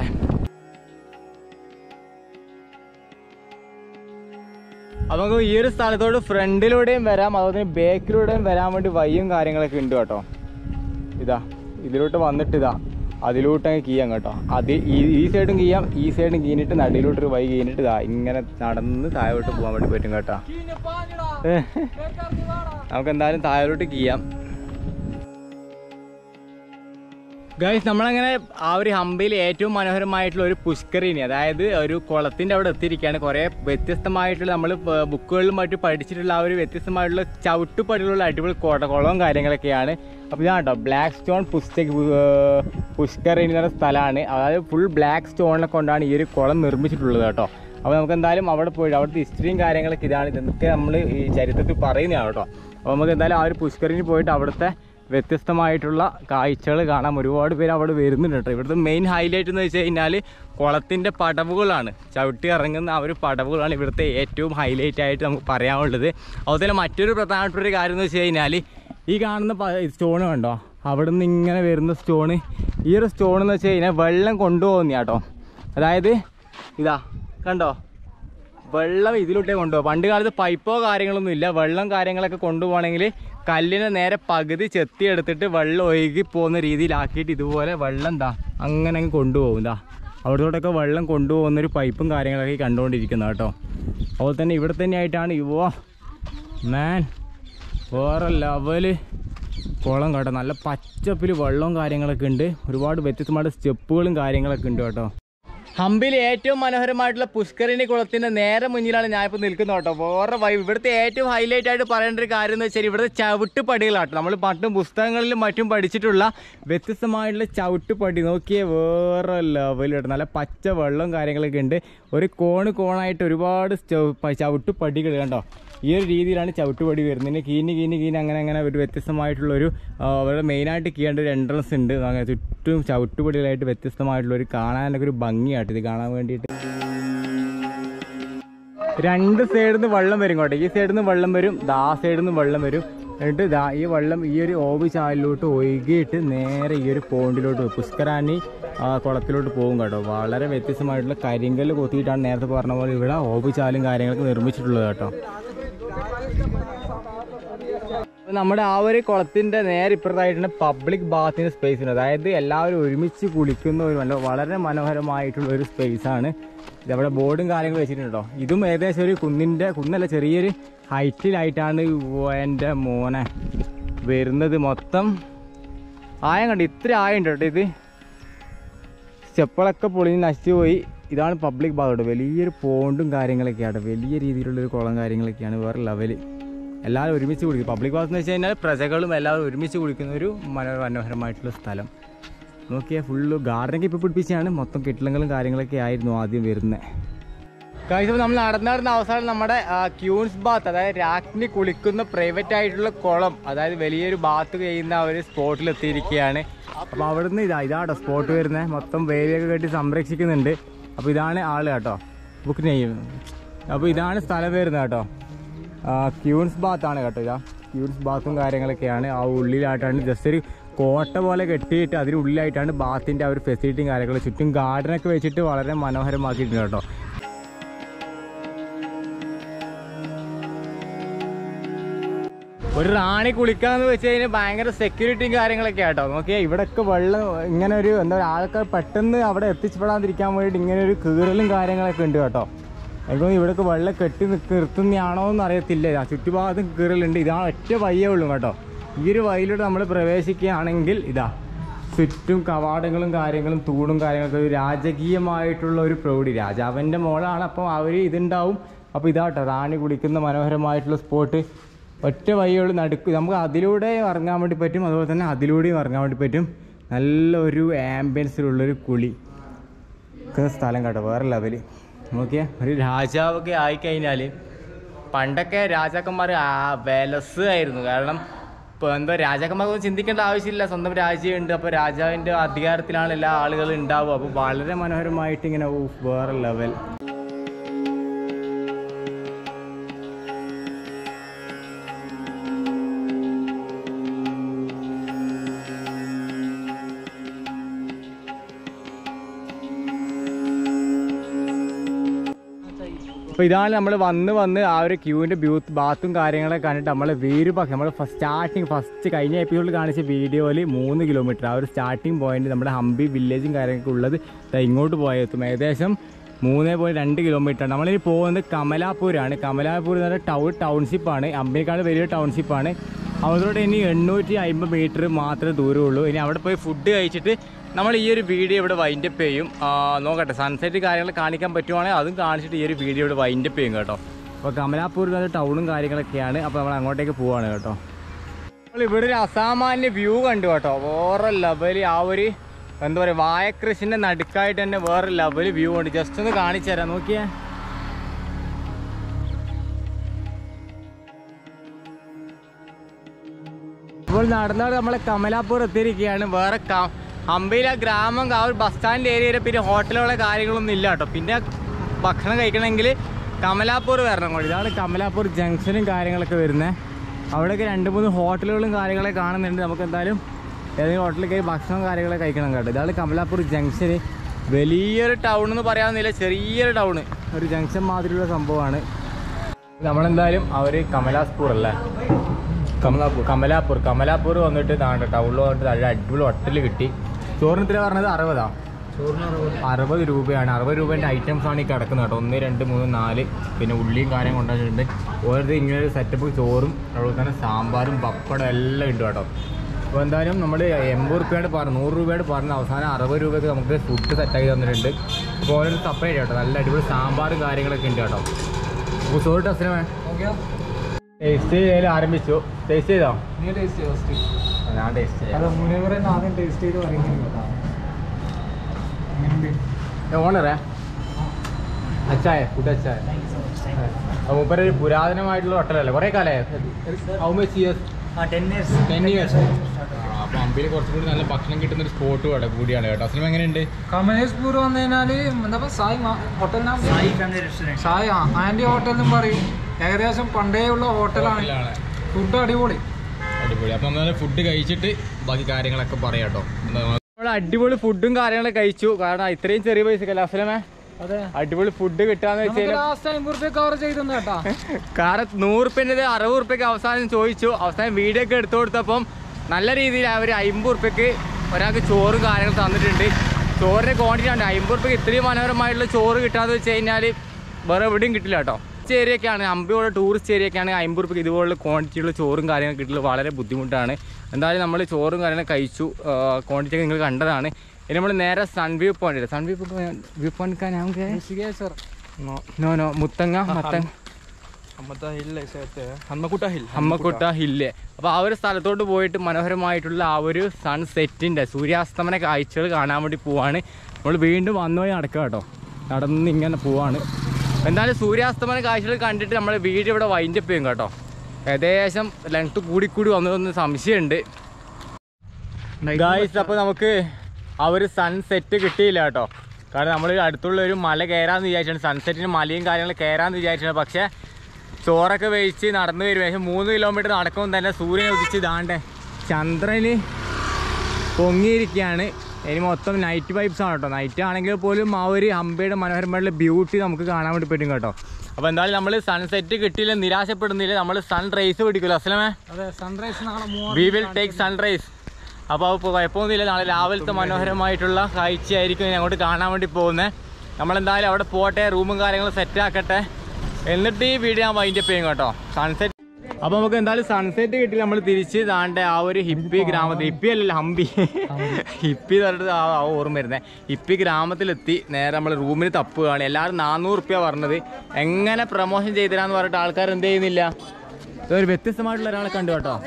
അപ്പൊ നമുക്ക് ഈ ഒരു സ്ഥലത്തോട് ഫ്രണ്ടിലൂടെയും വരാം അതുപോലെ തന്നെ ബാക്കിലൂടെയും വരാൻ വേണ്ടി വഴിയും കാര്യങ്ങളൊക്കെ ഉണ്ട് കേട്ടോ ഇതാ ഇതിലോട്ട് വന്നിട്ട് ഇതാ അതിലോട്ട് അങ്ങ് കീയാം കേട്ടോ അത് ഈ ഈ സൈഡും കീയാം ഈ സൈഡും കീഞ്ഞിട്ട് നടുവിലോട്ടൊരു വഴി കീഞ്ഞിട്ട് ഇതാ ഇങ്ങനെ നടന്ന് താഴോട്ട് പോകാൻ വേണ്ടി പറ്റും കേട്ടോ കീഞ്ഞ് പാഞ്ഞിടാ. ഏഹ്. ബേക്കറിഞ്ഞ് വാടാ. നമുക്ക് എന്തായാലും താഴോട്ട് കീയാം ഗൈസ് നമ്മളങ്ങനെ ആ ഒരു ഹംപിയിൽ ഏറ്റവും മനോഹരമായിട്ടുള്ള ഒരു പുഷ്കറിനി അതായത് ഒരു കുളത്തിൻ്റെ അവിടെ എത്തിയിരിക്കുകയാണ് കുറേ വ്യത്യസ്തമായിട്ടുള്ള നമ്മൾ ബുക്കുകളിലും മറ്റും പഠിച്ചിട്ടുള്ള ആ ഒരു വ്യത്യസ്തമായിട്ടുള്ള ചവിട്ടുപടികളുള്ള അടിപൊളി കുള കുളവും കാര്യങ്ങളൊക്കെയാണ് അപ്പോൾ ഇതാണ് കേട്ടോ ബ്ലാക്ക് സ്റ്റോൺ പുസ്തക പുഷ്കറിനി എന്ന് പറയുന്ന സ്ഥലമാണ് അതായത് ഫുൾ ബ്ലാക്ക് സ്റ്റോണിനെ കൊണ്ടാണ് ഈ ഒരു കുളം നിർമ്മിച്ചിട്ടുള്ളത് കേട്ടോ അപ്പോൾ നമുക്ക് എന്തായാലും അവിടെ പോയിട്ട് അവിടുത്തെ ഹിസ്റ്ററിയും കാര്യങ്ങളൊക്കെ ഇതാണ് ഇതൊക്കെ നമ്മൾ ഈ ചരിത്രത്തിൽ പറയുന്നതാണ് കേട്ടോ അപ്പോൾ നമുക്ക് എന്തായാലും ആ ഒരു പുഷ്കറിന് പോയിട്ട് അവിടുത്തെ വ്യത്യസ്തമായിട്ടുള്ള കാഴ്ചകൾ കാണാം ഒരുപാട് പേര് അവിടെ വരുന്നുണ്ട് കേട്ടോ ഇവിടുത്തെ മെയിൻ ഹൈലൈറ്റ് എന്ന് വെച്ച് കഴിഞ്ഞാൽ കുളത്തിൻ്റെ പടവുകളാണ് ചവിട്ടി ഇറങ്ങുന്ന ആ ഒരു പടവുകളാണ് ഇവിടുത്തെ ഏറ്റവും ഹൈലൈറ്റ് ആയിട്ട് നമുക്ക് പറയാനുള്ളത് അതുപോലെ തന്നെ മറ്റൊരു പ്രധാനപ്പെട്ട ഒരു കാര്യം എന്ന് വെച്ച് കഴിഞ്ഞാൽ ഈ കാണുന്ന സ്റ്റോൺ കണ്ടോ അവിടെ നിന്ന് ഇങ്ങനെ വരുന്ന സ്റ്റോണ് ഈ ഒരു സ്റ്റോൺ എന്ന് വെച്ച് കഴിഞ്ഞാൽ വെള്ളം കൊണ്ടുപോകുന്ന കേട്ടോ അതായത് ഇതാ കണ്ടോ വെള്ളം ഇതിലോട്ടേ കൊണ്ടുപോകും പണ്ട് കാലത്ത് പൈപ്പോ കാര്യങ്ങളൊന്നും ഇല്ല വെള്ളം കാര്യങ്ങളൊക്കെ കൊണ്ടുപോകണമെങ്കിൽ കല്ലിനെ നേരെ പകുതി ചെത്തി എടുത്തിട്ട് വെള്ളം ഒഴുകി പോകുന്ന രീതിയിലാക്കിയിട്ട് ഇതുപോലെ വെള്ളം എന്താ അങ്ങനെ അങ്ങ് കൊണ്ടുപോകും ഇതാ അവിടത്തോട്ടൊക്കെ വെള്ളം കൊണ്ടുപോകുന്ന ഒരു പൈപ്പും കാര്യങ്ങളൊക്കെ ഈ കണ്ടുകൊണ്ടിരിക്കുന്നത് കേട്ടോ അതുപോലെ തന്നെ ഇവിടെ തന്നെ ആയിട്ടാണ് യുവോ മാൻ വേറെ ലെവല് കുളം കേട്ടോ നല്ല പച്ചപ്പിൽ വെള്ളവും കാര്യങ്ങളൊക്കെ ഉണ്ട് ഒരുപാട് വ്യത്യസ്തമായിട്ട് സ്റ്റെപ്പുകളും കാര്യങ്ങളൊക്കെ ഉണ്ട് കേട്ടോ ഹംപിയിൽ ഏറ്റവും മനോഹരമായിട്ടുള്ള പുഷ്കരിണി കുളത്തിന്റെ നേരെ മുന്നിലാണ് ഞാൻ ഇപ്പോൾ നിൽക്കുന്നത് കേട്ടോ വേറെ വൈ ഇവിടുത്തെ ഏറ്റവും ഹൈലൈറ്റ് ആയിട്ട് പറയേണ്ട ഒരു കാര്യം എന്ന് വെച്ചാൽ ഇവിടുത്തെ ചവിട്ടുപടികളാട്ടോ നമ്മൾ പണ്ടും പുസ്തകങ്ങളിലും മറ്റും പഠിച്ചിട്ടുള്ള വ്യത്യസ്തമായിട്ടുള്ള ചവിട്ടുപടി നോക്കിയേ വേറെ ലെവൽ കേട്ടോ നല്ല പച്ച വെള്ളവും കാര്യങ്ങളൊക്കെ ഉണ്ട് ഒരു കോണ് കോണായിട്ട് ഒരുപാട് സ്റ്റവ്- പ- ചവിട്ടുപടികൾ കണ്ടോ ഈ ഒരു രീതിയിലാണ് ചവിട്ടുപടി വരുന്നത് കീഞ്ഞ് കീഞ്ഞ് കീഞ്ഞ് അങ്ങനെ അങ്ങനെ ഒരു വ്യത്യസ്തമായിട്ടുള്ളൊരു ആ, അവരുടെ മെയിനായിട്ട് കീഴേണ്ട ഒരു എൻട്രൻസ് ഉണ്ട് അങ്ങനെ ചുറ്റും ചവിട്ടുപടികളായിട്ട് വ്യത്യസ്തമായിട്ടുള്ള ഒരു കാണാനൊക്കെ ഒരു ഭംഗിയായിട്ട് ഇത് കാണാൻ വേണ്ടിയിട്ട് രണ്ട് സൈഡിൽ നിന്ന് വെള്ളം വരും കേട്ടോ ഈ സൈഡിൽ നിന്ന് വെള്ളം വരും ദാ സൈഡിൽ നിന്ന് വെള്ളം വരും എന്നിട്ട് ദാ ഈ വെള്ളം ഈ ഒരു ഓവി ചാലിലോട്ട് ഒഴുകിയിട്ട് നേരെ ഈ ഒരു പോണ്ടിലോട്ട് പോകും. പുഷ്കരാണി ആ, കുളത്തിലോട്ട് പോകും കേട്ടോ വളരെ വ്യത്യസ്തമായിട്ടുള്ള കരിങ്കല്ല് കൊത്തിയിട്ടാണ് നേരത്തെ പറഞ്ഞ പോലെ ഇവിടെ ഓവി ചാലും കാര്യങ്ങളൊക്കെ നിർമ്മിച്ചിട്ടുള്ളത് കേട്ടോ നമ്മുടെ ആ ഒരു കുളത്തിൻ്റെ നേരെ ഇപ്പുറത്തായിട്ടാണ് പബ്ലിക് ബാത്തിന് സ്പേസ് ഉണ്ട് അതായത് എല്ലാവരും ഒരുമിച്ച് കുളിക്കുന്ന ഒരു നല്ല വളരെ മനോഹരമായിട്ടുള്ള ഒരു സ്പേസ് ആണ് ഇതവിടെ ബോർഡും കാര്യങ്ങളും വെച്ചിട്ടുണ്ടോ ഇതും ഏകദേശം ഒരു കുന്നിൻ്റെ കുന്നല്ല ചെറിയൊരു ഹൈറ്റിലായിട്ടാണ് എൻ്റെ മോനെ വരുന്നത് മൊത്തം ആയം കണ്ടു ഇത്ര ആയം ഉണ്ട് കേട്ടോ ഇത് സ്റ്റെപ്പുകളൊക്കെ പൊളിഞ്ഞ് നശിച്ചു പോയി ഇതാണ് പബ്ലിക് ബാത്ത് വലിയൊരു പോണ്ടും കാര്യങ്ങളൊക്കെയാണ് വലിയ രീതിയിലുള്ളൊരു കുളം കാര്യങ്ങളൊക്കെയാണ് വേറെ ലെവല് എല്ലാവരും ഒരുമിച്ച് കുളിക്കും പബ്ലിക് ബാത്ത് എന്ന് വെച്ച് കഴിഞ്ഞാൽ പ്രജകളും എല്ലാവരും ഒരുമിച്ച് കുളിക്കുന്ന ഒരു മനോ മനോഹരമായിട്ടുള്ള സ്ഥലം നോക്കിയാൽ ഫുള്ള് ഗാർഡനൊക്കെ ഇപ്പോൾ പിടിപ്പിച്ചാണ് മൊത്തം കെട്ടിടങ്ങളും കാര്യങ്ങളൊക്കെ ആയിരുന്നു ആദ്യം വരുന്നത് കഴിച്ചപ്പോൾ നമ്മൾ നടന്ന് നടന്ന അവസാനം നമ്മുടെ ആ, ക്യൂൻസ് ബാത്ത് അതായത് രാജ്ഞി കുളിക്കുന്ന പ്രൈവറ്റ് ആയിട്ടുള്ള കുളം അതായത് വലിയൊരു ബാത്ത് ചെയ്യുന്ന ആ ഒരു സ്പോട്ടിൽ എത്തിയിരിക്കുകയാണ് അപ്പോൾ അവിടുന്ന് ഇതാ ഇതാട്ടോ സ്പോട്ട് വരുന്നത് മൊത്തം വേലിയൊക്കെ കെട്ടി സംരക്ഷിക്കുന്നുണ്ട് അപ്പോൾ ഇതാണ് ആള് കേട്ടോ ബുക്ക് നെയ്യും അപ്പോൾ ഇതാണ് സ്ഥലം വരുന്നത് കേട്ടോ ആ, ക്യൂൻസ് ബാത്താണ് കേട്ടോ ഇതാ ക്യൂൻസ് ബാത്തും കാര്യങ്ങളൊക്കെയാണ് ആ ഉള്ളിലായിട്ടാണ് ജസ്റ്റ് ഒരു കോട്ട പോലെ കെട്ടിയിട്ട് അതിനുള്ളിലായിട്ടാണ് ബാത്തിൻ്റെ ആ ഒരു ഫെസിലിറ്റിയും കാര്യങ്ങളും ചുറ്റും ഗാർഡനൊക്കെ വെച്ചിട്ട് വളരെ മനോഹരമാക്കിയിട്ടുണ്ട് കേട്ടോ ഒരു റാണി കുളിക്കാന്ന് വെച്ച് കഴിഞ്ഞാൽ ഭയങ്കര സെക്യൂരിറ്റിയും കാര്യങ്ങളൊക്കെ ആട്ടോ നോക്കിയാൽ ഇവിടെയൊക്കെ വെള്ളം ഇങ്ങനെ ഒരു എന്താ പറയുക ആൾക്കാർ പെട്ടെന്ന് അവിടെ എത്തിപ്പെടാതിരിക്കാൻ വേണ്ടിയിട്ട് ഇങ്ങനെ ഒരു കീറലും കാര്യങ്ങളൊക്കെ ഉണ്ട് കേട്ടോ എനിക്ക് തോന്നുന്നു ഇവിടെയൊക്കെ വെള്ളം കെട്ടി നിക്ക് നിർത്തുന്നതാണോ എന്ന് അറിയത്തില്ല ഇതാ ചുറ്റുഭാഗത്തും കീറലുണ്ട് ഇതാണ് ഒറ്റ വയ്യേ ഉള്ളൂ കേട്ടോ ഈ ഒരു വഴിയിലൂടെ നമ്മൾ പ്രവേശിക്കുകയാണെങ്കിൽ ഇതാ ചുറ്റും കവാടങ്ങളും കാര്യങ്ങളും തൂണും കാര്യങ്ങളൊക്കെ ഒരു രാജകീയമായിട്ടുള്ള ഒരു പ്രൗഢി രാജാവിൻ്റെ മോളാണ് അപ്പോൾ അവർ ഇതുണ്ടാവും അപ്പോൾ ഇതാട്ടോ റാണി കുളിക്കുന്ന മനോഹരമായിട്ടുള്ള സ്പോട്ട് ഒറ്റ വഴിയുള്ള നടുക്ക് നമുക്ക് അതിലൂടെ ഇറങ്ങാൻ വേണ്ടി പറ്റും അതുപോലെ തന്നെ അതിലൂടെയും ഇറങ്ങാൻ വേണ്ടി പറ്റും നല്ലൊരു ആംബിയൻസിലുള്ളൊരു കുളി നിൽക്കുന്ന സ്ഥലം കേട്ടോ വേറെ ലെവല് നോക്കിയേ ഒരു രാജാവൊക്കെ ആയിക്കഴിഞ്ഞാൽ പണ്ടൊക്കെ രാജാക്കന്മാർ ആ വെലസ് ആയിരുന്നു കാരണം ഇപ്പോൾ എന്താ രാജാക്കന്മാർക്കൊന്നും ചിന്തിക്കേണ്ട ആവശ്യമില്ല സ്വന്തം രാജ്യമുണ്ട് അപ്പോൾ രാജാവിൻ്റെ അധികാരത്തിലാണ് എല്ലാ ആളുകളും ഉണ്ടാവുക അപ്പോൾ വളരെ മനോഹരമായിട്ട് ഇങ്ങനെ ഊ, വേറെ ലെവൽ അപ്പോൾ ഇതാണ് നമ്മൾ വന്ന് വന്ന് ആ ഒരു ക്യൂവിൻ്റെ ബ്യൂത്ത് ബാത്തും കാര്യങ്ങളൊക്കെ കണ്ടിട്ട് നമ്മൾ വീരുപക്ഷം നമ്മൾ സ്റ്റാർട്ടിങ് ഫസ്റ്റ് കഴിഞ്ഞ എപ്പിസോഡിൽ കാണിച്ച വീഡിയോയിൽ മൂന്ന് കിലോമീറ്റർ ആ ഒരു സ്റ്റാർട്ടിങ് പോയിന്റ് നമ്മുടെ ഹംപി വില്ലേജും കാര്യങ്ങളൊക്കെ ഉള്ളത് ദാ ഇങ്ങോട്ട് പോയെത്തും ഏകദേശം മൂന്ന് പോയിന്റ് രണ്ട് കിലോമീറ്റർ നമ്മളിനി പോകുന്നത് കമലാപൂരാണ് കമലാപൂർ എന്ന് പറഞ്ഞാൽ ടൗൺ ടൗൺഷിപ്പാണ് അമ്പേക്കാട് വലിയൊരു ടൗൺഷിപ്പാണ് അവിടോട്ട് ഇനി എണ്ണൂറ്റി അമ്പത് മീറ്റർ മാത്രമേ ദൂരമുള്ളൂ ഇനി അവിടെ പോയി ഫുഡ് കഴിച്ചിട്ട് നമ്മൾ ഈ ഒരു വീഡിയോ ഇവിടെ വൈൻഡപ്പ് ചെയ്യും ആ, നോക്കട്ടെ സൺസെറ്റ് കാര്യങ്ങൾ കാണിക്കാൻ പറ്റുവാണെങ്കിൽ അതും കാണിച്ചിട്ട് ഈ ഒരു വീഡിയോ ഇവിടെ വൈൻഡപ്പ് ചെയ്യും കേട്ടോ അപ്പോൾ കമലാപൂർ എന്ന ടൗണും കാര്യങ്ങളൊക്കെയാണ് അപ്പോൾ നമ്മൾ അങ്ങോട്ടേക്ക് പോവാണ് കേട്ടോ നമ്മൾ ഇവിടെ ഒരു അസാമാന്യ വ്യൂ കണ്ടു കേട്ടോ വേറെ ലെവൽ ആ ഒരു എന്താ പറയുക വായക്കൃഷിൻ്റെ നടുക്കായിട്ട് തന്നെ വേറെ ലെവൽ വ്യൂ ഉണ്ട് ജസ്റ്റ് ഒന്ന് കാണിച്ചു തരാം നോക്കിയേ ഇപ്പോൾ നടന്നാട് നമ്മളെ കമലാപൂർ എത്തിയിരിക്കുകയാണ് വേറെ ക- ഹംപിയിലെ ഗ്രാമം ആ ഒരു ബസ് സ്റ്റാൻഡ് ഏരിയയിൽ പിന്നെ ഹോട്ടലുകളെ കാര്യങ്ങളൊന്നും ഇല്ല കേട്ടോ പിന്നെ ഭക്ഷണം കഴിക്കണമെങ്കിൽ കമലാപൂർ വരണം കൂടി ഇതാണ് കമലാപൂർ ജംഗ്ഷനും കാര്യങ്ങളൊക്കെ വരുന്നത് അവിടെയൊക്കെ രണ്ട് മൂന്ന് ഹോട്ടലുകളും കാര്യങ്ങളൊക്കെ കാണുന്നുണ്ട് നമുക്ക് എന്തായാലും ഏതെങ്കിലും ഹോട്ടലിൽ കയറി ഭക്ഷണം കാര്യങ്ങളൊക്കെ കഴിക്കണം കേട്ടോ ഇതാണ് കമലാപൂർ ജംഗ്ഷന് വലിയൊരു ടൗൺ എന്ന് പറയാവുന്നില്ല ചെറിയൊരു ടൗൺ ഒരു ജംഗ്ഷൻ മാതിരിയുള്ള സംഭവമാണ് നമ്മളെന്തായാലും അവർ കമലാസ്പൂർ അല്ലേ കമലാപൂർ കമലാപൂർ കമലാപൂർ വന്നിട്ട് താണ്ട ടൗണിൽ വന്നിട്ട് നല്ല അടിപൊളി ഹോട്ടൽ കിട്ടി ചോറിന് ഇത്ര പറഞ്ഞത് അറുപതാ അറുപത് രൂപയാണ് അറുപത് രൂപേൻ്റെ ഐറ്റംസ് ആണ് ഈ കിടക്കുന്നത് കേട്ടോ ഒന്ന് രണ്ട് മൂന്ന് നാല് പിന്നെ ഉള്ളിയും കാര്യം കൊണ്ടുവന്നിട്ടുണ്ട് ഓരോ ഇങ്ങനെ ഒരു സെറ്റപ്പ് ചോറും അതുപോലെ തന്നെ സാമ്പാറും പപ്പടം എല്ലാം ഉണ്ട് കേട്ടോ അപ്പോൾ എന്തായാലും നമ്മൾ എൺപത് രൂപയാണ് പറഞ്ഞു നൂറ് രൂപയാണ് പറഞ്ഞ അവസാനം അറുപത് രൂപയ്ക്ക് നമുക്ക് ഫുഡ് സെറ്റാക്കി തന്നിട്ടുണ്ട് അപ്പോൾ ഓരോ സെപ്പറേറ്റ് കേട്ടോ നല്ല അടിപൊളി സാമ്പാറും കാര്യങ്ങളൊക്കെ ഉണ്ട് കേട്ടോ അപ്പോൾ ചോറ് ടെസ്റ്റിന് ഓക്കെ ടേസ്റ്റ് ചെയ്യാൻ ആരംഭിച്ചു ടേസ്റ്റ് ചെയ്തോ നീ ടേസ്റ്റ് ചെയ്യോ ഫസ്റ്റ് ഞാൻ ടേസ്റ്റ് ചെയ്യാം അത് മുനിവരെ ആദ്യം ടേസ്റ്റ് ചെയ്ത് പറയുന്നത് ഓണറേ അച്ചായ ഫുഡ് അച്ചായ മൂപ്പര് ഒരു പുരാതനമായിട്ടുള്ള ഹോട്ടലല്ലേ കുറേ കാലമായി how much years ten years അപ്പോൾ അമ്പിയിൽ കുറച്ചും കൂടി നല്ല ഭക്ഷണം കിട്ടുന്ന ഒരു സ്പോട്ട് കൂടെ കൂടിയാണ് കേട്ടോ അസലും എങ്ങനെയുണ്ട് കമലേഷ്പൂർ വന്നു കഴിഞ്ഞാല് എന്താ സായി ഹോട്ടൽ സായി ആ ആൻറ്റി ഹോട്ടൽ എന്നും പറയും ഏകദേശം പണ്ടേ ഉള്ള ഹോട്ടലാണ് ഹോട്ടലാണ്. ഫുഡ് അടിപൊളി അടിപൊളി അപ്പം നമ്മൾ ഫുഡ് കഴിച്ചിട്ട് ബാക്കി കാര്യങ്ങളൊക്കെ പറയാം കേട്ടോ നമ്മൾ അടിപൊളി ഫുഡും കാര്യങ്ങളൊക്കെ കഴിച്ചു കാരണം ഇത്രയും ചെറിയ പൈസക്കല്ല അസലമേ അതെ അടിപൊളി ഫുഡ് കിട്ടാന്ന് വെച്ച് കഴിഞ്ഞാൽ ലാസ്റ്റ് അമ്പത് റുപ്യ കവർ ചെയ്തെന്ന് കേട്ടാ കാരണം നൂറുപ്യൻ്റെ അറുപത് റുപ്യക്ക് അവസാനം ചോദിച്ചു അവസാനം വീഡിയോ ഒക്കെ എടുത്തു കൊടുത്തപ്പം നല്ല രീതിയിൽ അവർ അമ്പത് റുപ്യക്ക് ഒരാൾക്ക് ചോറും കാര്യങ്ങളും തന്നിട്ടുണ്ട് ചോറിൻ്റെ ക്വാണ്ടിറ്റി ഉണ്ട് അമ്പത് റുപ്യക്ക് ഇത്രയും മനോഹരമായിട്ടുള്ള ചോറ് കിട്ടാന്ന് വെച്ച് കഴിഞ്ഞാൽ വേറെ എവിടെയും കിട്ടില്ല കേട്ടോ ഏരിയൊക്കെയാണ് അമ്പയോടെ ടൂറിസ്റ്റ് ഏരിയൊക്കെയാണ് അമ്പത് റുപ്യക്ക് ഇതുപോലുള്ള ക്വാണ്ടിറ്റിയുള്ള ചോറും കാര്യങ്ങളും കിട്ടുന്നത് വളരെ ബുദ്ധിമുട്ടാണ് എന്തായാലും നമ്മൾ ചോറും കാര്യങ്ങളും കഴിച്ചു ക്വാണ്ടിറ്റി ഒക്കെ നിങ്ങൾ കണ്ടതാണ് ഇനി നമ്മൾ നേരെ sun view point sun view view point നമുക്ക് ഋഷികേശ്വർ നോ നോ മുത്തങ്ങ മത്തങ്ങ അമ്മത്തെ ഹിൽ ഹമ്മക്കുട്ട ഹിൽ അമ്മക്കുട്ട ഹില്ല് അപ്പോൾ ആ ഒരു സ്ഥലത്തോട്ട് പോയിട്ട് മനോഹരമായിട്ടുള്ള ആ ഒരു സൺസെറ്റിൻ്റെ സൂര്യാസ്തമന കാഴ്ചകൾ കാണാൻ വേണ്ടി പോവാണ് നമ്മൾ വീണ്ടും വന്നു പോയി നടക്കുക കേട്ടോ നടന്ന് ഇങ്ങനെ പോവാണ് എന്തായാലും സൂര്യാസ്തമന കാഴ്ചകൾ കണ്ടിട്ട് നമ്മൾ വീട് ഇവിടെ വൈൻഡപ്പ് ചെയ്യും കേട്ടോ ഏകദേശം ലെങ്ത് കൂടി കൂടി വന്നതൊന്ന് സംശയമുണ്ട് ഗായ്സ് അപ്പോൾ നമുക്ക് ആ ഒരു സൺസെറ്റ് കിട്ടിയില്ല കേട്ടോ കാരണം നമ്മൾ അടുത്തുള്ള ഒരു മല കയറാമെന്ന് വിചാരിച്ചാണ് സൺസെറ്റിന് മലയും കാര്യങ്ങളും കയറാമെന്ന് വിചാരിച്ചാണ് പക്ഷേ ചോറൊക്കെ വെച്ച് നടന്നു വരും പക്ഷേ മൂന്ന് കിലോമീറ്റർ നടക്കുമ്പോൾ തന്നെ സൂര്യൻ ഉദിച്ച് ദാണ്ടേ ചന്ദ്രന് പൊങ്ങിയിരിക്കുകയാണ് ഇനി മൊത്തം നൈറ്റ് വൈബ്സ് ആണ് കേട്ടോ നൈറ്റ് ആണെങ്കിൽ പോലും ആ ഒരു അമ്പയുടെ മനോഹരമായിട്ടുള്ള ബ്യൂട്ടി നമുക്ക് കാണാൻ വേണ്ടി പറ്റും കേട്ടോ അപ്പോൾ എന്തായാലും നമ്മൾ സൺസെറ്റ് കിട്ടിയില്ല നിരാശപ്പെടുന്നില്ല നമ്മൾ സൺറൈസ് പിടിക്കുമല്ലോ അസലമേ അതെ സൺറൈസ് നാളെ വി വിൽ ടേക്ക് സൺറൈസ് അപ്പോൾ ഇപ്പോൾ കുഴപ്പമൊന്നുമില്ല നാളെ രാവിലത്തെ മനോഹരമായിട്ടുള്ള കാഴ്ചയായിരിക്കും ഇനി അങ്ങോട്ട് കാണാൻ വേണ്ടി പോകുന്നത് നമ്മളെന്തായാലും അവിടെ പോട്ടെ റൂമും കാര്യങ്ങളും സെറ്റ് ആക്കട്ടെ എന്നിട്ട് ഈ വീഡിയോ ഞാൻ വൈൻഡപ്പ് ചെയ്യും കേട്ടോ സൺസെറ്റ് അപ്പോൾ നമുക്ക് എന്തായാലും സൺസെറ്റ് കിട്ടി നമ്മൾ തിരിച്ച് താണ്ടെ ആ ഒരു ഹിപ്പി ഗ്രാമത്തിൽ ഹിപ്പി അല്ലല്ലോ ഹംപി ഹിപ്പി പറഞ്ഞിട്ട് ആ ആ ഓർമ്മ വരുന്നത് ഹിപ്പി ഗ്രാമത്തിലെത്തി നേരെ നമ്മൾ റൂമിൽ തപ്പുകയാണ് എല്ലാവരും നാനൂറ് റുപ്യ പറഞ്ഞത് എങ്ങനെ പ്രൊമോഷൻ ചെയ്തരാന്ന് പറഞ്ഞിട്ട് ആൾക്കാർ എന്ത് ചെയ്യുന്നില്ല ഇതൊരു വ്യത്യസ്തമായിട്ടുള്ള ഒരാളെ കണ്ടു കേട്ടോ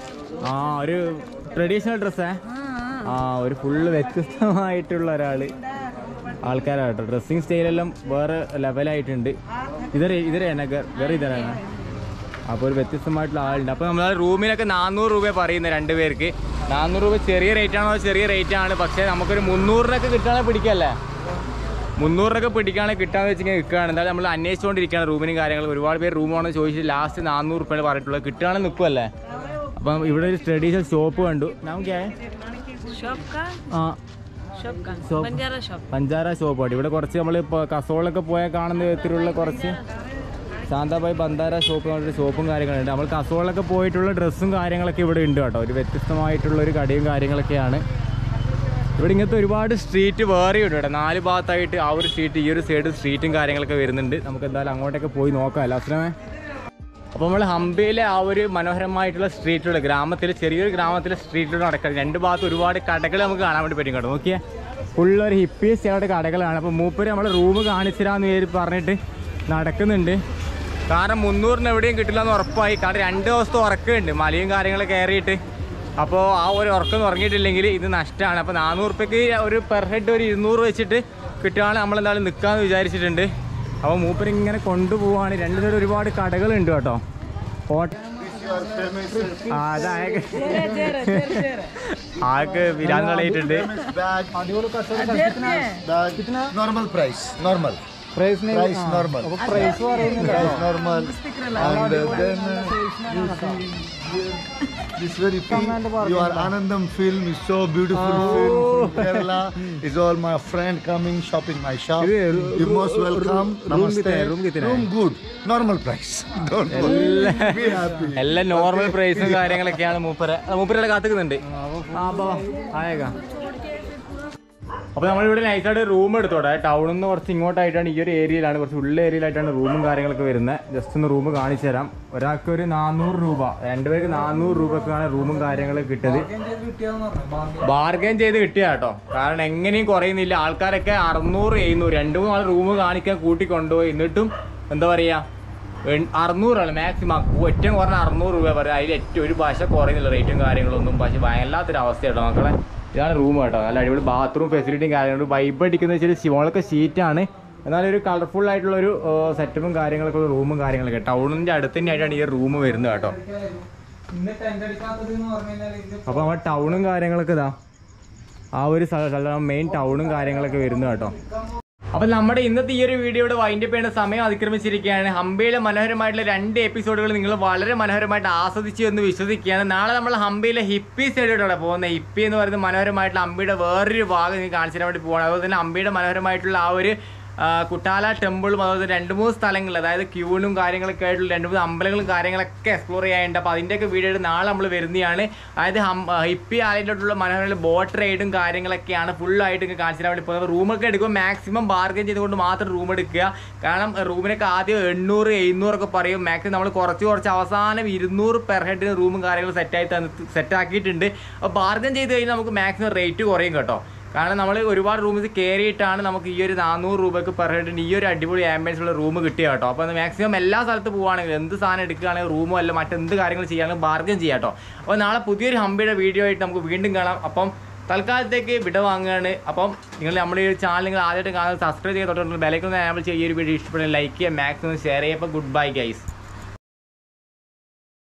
ആ ഒരു ട്രഡീഷണൽ ഡ്രസ്സേ ആ ഒരു ഫുള്ള് വ്യത്യസ്തമായിട്ടുള്ള ഒരാള് ആൾക്കാരാണ് കേട്ടോ ഡ്രസ്സിങ് സ്റ്റൈലെല്ലാം വേറെ ലെവലായിട്ടുണ്ട് ഇതര ഇതരാണ് വേറെ ഇതരാണ് അപ്പോൾ ഒരു വ്യത്യസ്തമായിട്ടുള്ള ആളുണ്ട് അപ്പോൾ നമ്മൾ റൂമിനൊക്കെ നാനൂറ് രൂപ പറയുന്നത് രണ്ട് പേർക്ക് നാനൂറ് രൂപ ചെറിയ റേറ്റ് ആണോ ചെറിയ റേറ്റ് ആണ് പക്ഷേ നമുക്കൊരു മുന്നൂറിനൊക്കെ കിട്ടുകയാണെങ്കിൽ പിടിക്കല്ലേ മുന്നൂറിനൊക്കെ പിടിക്കുകയാണെങ്കിൽ കിട്ടാന്ന് വെച്ച് കഴിഞ്ഞാൽ നിൽക്കുകയാണ് എന്തായാലും നമ്മൾ അന്വേഷിച്ചുകൊണ്ടിരിക്കുകയാണ് റൂമിനും കാര്യങ്ങളും ഒരുപാട് പേര് റൂമാണെന്ന് ചോദിച്ചിട്ട് ലാസ്റ്റ് നാനൂറ് റുപ്യാണ് പറഞ്ഞിട്ടുള്ളത് കിട്ടുകയാണെങ്കിൽ നിൽക്കുമല്ലേ അപ്പം ഇവിടെ ഒരു ട്രഡീഷണൽ ഷോപ്പ് കണ്ടു നമുക്ക് शॉप का ആ शॉप का शॉप। बंजारा शॉप പഞ്ചാര ഷോപ്പാണ് ഇവിടെ കുറച്ച് നമ്മൾ ഇപ്പോൾ കസോളൊക്കെ പോയാൽ കാണുന്ന വിധത്തിലുള്ള കുറച്ച് ശാന്താബായി ബന്ധാര ഷോപ്പ് പറഞ്ഞൊരു ഷോപ്പും കാര്യങ്ങളുണ്ട് നമ്മൾ കസോളൊക്കെ പോയിട്ടുള്ള ഡ്രസ്സും കാര്യങ്ങളൊക്കെ ഇവിടെ ഉണ്ട് കേട്ടോ ഒരു വ്യത്യസ്തമായിട്ടുള്ള ഒരു കടയും കാര്യങ്ങളൊക്കെയാണ് ഇവിടെ ഇങ്ങനത്തെ ഒരുപാട് സ്ട്രീറ്റ് വേറെ ഉണ്ട് ഇവിടെ നാല് ഭാഗത്തായിട്ട് ആ ഒരു സ്ട്രീറ്റ് ഈ ഒരു സൈഡ് സ്ട്രീറ്റും കാര്യങ്ങളൊക്കെ വരുന്നുണ്ട് നമുക്ക് എന്തായാലും അങ്ങോട്ടൊക്കെ പോയി നോക്കാം അല്ല അസ്ലമേ അപ്പോൾ നമ്മൾ ഹംപിയിലെ ആ ഒരു മനോഹരമായിട്ടുള്ള സ്ട്രീറ്റിലൂടെ ഗ്രാമത്തിൽ ചെറിയൊരു ഗ്രാമത്തിലെ സ്ട്രീറ്റിലൂടെ നടക്കുന്നത് രണ്ട് ഭാഗത്ത് ഒരുപാട് കടകൾ നമുക്ക് കാണാൻ വേണ്ടി പറ്റും കേട്ടോ നോക്കിയേ ഫുള്ളൊരു ഹിപ്പീസ് ആയിട്ട് കടകളാണ് അപ്പോൾ മൂപ്പര് നമ്മൾ റൂം കാണിച്ചിരാന്ന് പേര് പറഞ്ഞിട്ട് നടക്കുന്നുണ്ട് കാരണം മുന്നൂറിന് എവിടെയും കിട്ടില്ല എന്ന് ഉറപ്പായി കാരണം രണ്ട് ദിവസത്തെ ഉറക്കമുണ്ട് മലയും കാര്യങ്ങളൊക്കെ കയറിയിട്ട് അപ്പോൾ ആ ഒരു ഉറക്കം ഉറങ്ങിയിട്ടില്ലെങ്കിൽ ഇത് നഷ്ടമാണ് അപ്പോൾ നാനൂറ് റുപ്യക്ക് ഒരു പെർ ഹെഡ് ഒരു ഇരുന്നൂറ് വെച്ചിട്ട് കിട്ടുകയാണെങ്കിൽ നമ്മളെന്തായാലും നിൽക്കാമെന്ന് വിചാരിച്ചിട്ടുണ്ട് അപ്പോൾ മൂപ്പര് ഇങ്ങനെ കൊണ്ടുപോവാണ് രണ്ട് സൈഡ് ഒരുപാട് കടകളുണ്ട് കേട്ടോ ഹോട്ട ആ അതായത് ആൾക്ക് വിരാൻ കളയിട്ടുണ്ട് bag normal price normal price price normal price പറയുന്നില്ല price normal and uh, then uh, you see here this very feel your anandam film is so beautiful film from kerala is all my friend coming shopping my shop ഇത് you most welcome namaste കിത്തനെ, room കിത്തനെ? room good normal price don't worry be happy എല്ലാം normal പ്രൈസും കാര്യങ്ങളൊക്കെയാണ് മൂപ്പര മൂപ്പരയുടെ കാത്തുക്കുന്നുണ്ട് ആ ബാ ആയേക്കാം അപ്പോൾ നമ്മളിവിടെ നൈസായിട്ട് റൂം എടുത്തോട്ടെ ടൗണിൽ നിന്ന് കുറച്ച് ഇങ്ങോട്ടായിട്ടാണ് ഈ ഒരു ഏരിയയിലാണ് കുറച്ച് ഉള്ള ഏരിയയിലായിട്ടാണ് റൂമും കാര്യങ്ങളൊക്കെ വരുന്നത് ജസ്റ്റ് ഒന്ന് റൂം കാണിച്ചു തരാം ഒരാൾക്ക് ഒരു നാനൂറ് രൂപ രണ്ടുപേർക്ക് നാനൂറ് രൂപക്കാണ് റൂമും കാര്യങ്ങളൊക്കെ കിട്ടിയത് കിട്ടിയതെന്ന് പറഞ്ഞു ഭാഗ്യം ബാർഗൈൻ ചെയ്ത് കിട്ടിയ കേട്ടോ കാരണം എങ്ങനെയും കുറയുന്നില്ല ആൾക്കാരൊക്കെ അറുന്നൂറ് എഴുന്നൂറ് രണ്ട് മൂന്ന് ആൾ റൂം കാണിക്കാൻ കൂട്ടി കൊണ്ടുപോയി എന്നിട്ടും എന്താ പറയാ എൺ- അറുന്നൂറാണ് മാക്സിമം ഏറ്റവും കുറഞ്ഞ അറുന്നൂറ് രൂപ പറയാം അതിൽ ഏറ്റവും ഒരു ഭാഷ കുറയുന്നില്ല റേറ്റും കാര്യങ്ങളൊന്നും പക്ഷേ വല്ലാത്തൊരു അവസ്ഥ കേട്ടോ മക്കളെ ഇതാണ് റൂം കേട്ടോ നല്ല അടിപൊളി ബാത്റൂം ഫെസിലിറ്റിയും കാര്യങ്ങളും വൈബ് അടിക്കുന്ന വെച്ചാൽ ശിവങ്ങളൊക്കെ ഷീറ്റാണ് എന്നാലും ഒരു കളർഫുൾ ആയിട്ടുള്ള ഒരു സെറ്റപ്പും കാര്യങ്ങളൊക്കെ ഉള്ള റൂമും കാര്യങ്ങളൊക്കെ ടൗണിൻ്റെ അടുത്ത് തന്നെ ആയിട്ടാണ് ഈ റൂം വരുന്നത് കേട്ടോ ഇന്ന് ടെന്റ് അടിക്കാത്തത് എന്ന് പറഞ്ഞു കഴിഞ്ഞാൽ ഇത് അപ്പോൾ നമ്മുടെ ടൗണും കാര്യങ്ങളൊക്കെ ഇതാ ആ ഒരു സ്ഥലം മെയിൻ ടൗണും കാര്യങ്ങളൊക്കെ വരുന്നു കേട്ടോ അപ്പോൾ നമ്മുടെ ഇന്നത്തെ ഈ ഒരു വീഡിയോയുടെ വൈൻഡപ്പ് ചെയ്യേണ്ട സമയം അതിക്രമിച്ചിരിക്കുകയാണ് ഹംപിയിലെ മനോഹരമായിട്ടുള്ള രണ്ട് എപ്പിസോഡുകൾ നിങ്ങൾ വളരെ മനോഹരമായിട്ട് ആസ്വദിച്ചു എന്ന് വിശ്വസിക്കുകയാണ് നാളെ നമ്മൾ ഹംപിയിലെ ഹിപ്പി സൈഡിലൂടെ പോകുന്നത് ഹിപ്പി എന്ന് പറയുന്നത് മനോഹരമായിട്ടുള്ള ഹംപിയുടെ വേറൊരു ഭാഗം നിങ്ങൾക്ക് കാണിച്ചു തരാൻ വേണ്ടി പോകണം അതുപോലെ തന്നെ ഹംപിയുടെ മനോഹരമായിട്ടുള്ള ആ ഒരു ആ, കുട്ടാല ടെമ്പിളും അതുപോലെ തന്നെ രണ്ട് മൂന്ന് സ്ഥലങ്ങൾ അതായത് ക്യൂണും കാര്യങ്ങളൊക്കെ ആയിട്ടുള്ള രണ്ട് മൂന്ന് അമ്പലങ്ങളും കാര്യങ്ങളൊക്കെ എക്സ്പ്ലോർ ചെയ്യാനുണ്ട് അപ്പോൾ അതിൻ്റെയൊക്കെ വീഡിയോ ആയിട്ട് നാളെ നമ്മൾ വരുന്നതാണ് അതായത് ഹം ഹിപ്പി ആയിട്ടുള്ള മനോഹരമായ ബോട്ട് റൈഡും കാര്യങ്ങളൊക്കെയാണ് ഫുള്ളായിട്ട് ഇങ്ങനെ കാണിച്ചു തരാൻ വേണ്ടി പോകുന്നത് റൂമൊക്കെ എടുക്കുമ്പോൾ മാക്സിമം ബാർഗൻ ചെയ്തുകൊണ്ട് മാത്രം റൂം എടുക്കുക കാരണം റൂമിനൊക്കെ ആദ്യം എണ്ണൂറ് എഴുന്നൂറൊക്കെ പറയും മാക്സിമം നമ്മൾ കുറച്ച് കുറച്ച് അവസാനം ഇരുന്നൂറ് പെർ ഹെഡിന് റൂമും കാര്യങ്ങളും സെറ്റായി തന്ന് സെറ്റാക്കിയിട്ടുണ്ട് അപ്പോൾ ബാർഗൻ ചെയ്ത് കഴിഞ്ഞാൽ നമുക്ക് മാക്സിമം റേറ്റ് കുറയും കേട്ടോ കാരണം നമ്മൾ ഒരുപാട് റൂംസ് കയറിയിട്ടാണ് നമുക്ക് ഈ ഒരു നാനൂറ് രൂപയ്ക്ക് പെർ ഹെഡിന് ഈ ഒരു അടിപൊളി ആംബിയൻസ് ഉള്ള റൂം കിട്ടിയ കേട്ടോ അപ്പോൾ മാക്സിമം എല്ലാ സ്ഥലത്ത് പോവുകയാണെങ്കിൽ എന്ത് സാധനം എടുക്കുകയാണെങ്കിൽ റൂമോ അല്ല മറ്റെന്ത് കാര്യങ്ങൾ ചെയ്യുകയാണെങ്കിൽ ബാർഗൻ ചെയ്യാം കേട്ടോ അപ്പോൾ നാളെ പുതിയൊരു ഹംപിയുടെ വീഡിയോ ആയിട്ട് നമുക്ക് വീണ്ടും കാണാം അപ്പം തൽക്കാലത്തേക്ക് വിട വാങ്ങുകയാണ് അപ്പം നിങ്ങൾ നമ്മുടെ ഈ ചാനൽ നിങ്ങൾ ആദ്യമായിട്ട് കാണുന്നത് സബ്സ്ക്രൈബ് ചെയ്ത് തൊട്ടുള്ള ബെലൈക്കൊന്ന് നമ്മൾ ചെയ്യുക ഒരു വീഡിയോ ഇഷ്ടപ്പെടുന്ന ലൈക്ക് ചെയ്യുക മാക്സിമം ഷെയർ ചെയ്യുക അപ്പോൾ ഗുഡ് ബൈ ഗൈസ്